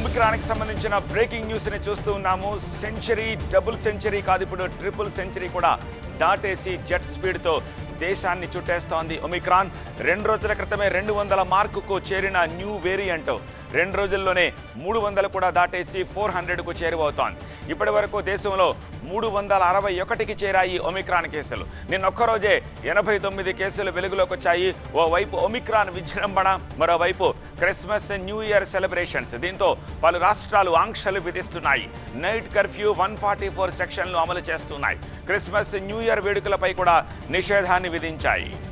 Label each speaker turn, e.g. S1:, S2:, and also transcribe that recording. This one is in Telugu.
S1: ఒమిక్రాన్కి సంబంధించిన బ్రేకింగ్ న్యూస్ ని చూస్తూ ఉన్నాము సెంచరీ డబుల్ సెంచరీ కాదు ఇప్పుడు ట్రిపుల్ సెంచరీ కూడా దాటేసి జెట్ స్పీడ్ తో దేశాన్ని చుట్టేస్తోంది ఒమిక్రాన్ రెండు రోజుల క్రితమే రెండు వందల మార్కుకు చేరిన న్యూ వేరియంట్ రెండు రోజుల్లోనే మూడు వందలు కూడా దాటేసి ఫోర్ హండ్రెడ్కు చేరువవుతోంది ఇప్పటి వరకు దేశంలో మూడు వందల అరవై ఒకటికి చేరాయి ఒమిక్రాన్ కేసులు నిన్న ఒక్కరోజే ఎనభై తొమ్మిది కేసులు వెలుగులోకి వచ్చాయి ఓవైపు ఒమిక్రాన్ విజృంభణ మరోవైపు క్రిస్మస్ న్యూ ఇయర్ సెలబ్రేషన్స్ దీంతో పలు రాష్ట్రాలు ఆంక్షలు విధిస్తున్నాయి night curfew one forty four సెక్షన్లు అమలు చేస్తున్నాయి క్రిస్మస్ న్యూ ఇయర్ వేడుకలపై కూడా నిషేధాన్ని విధించాయి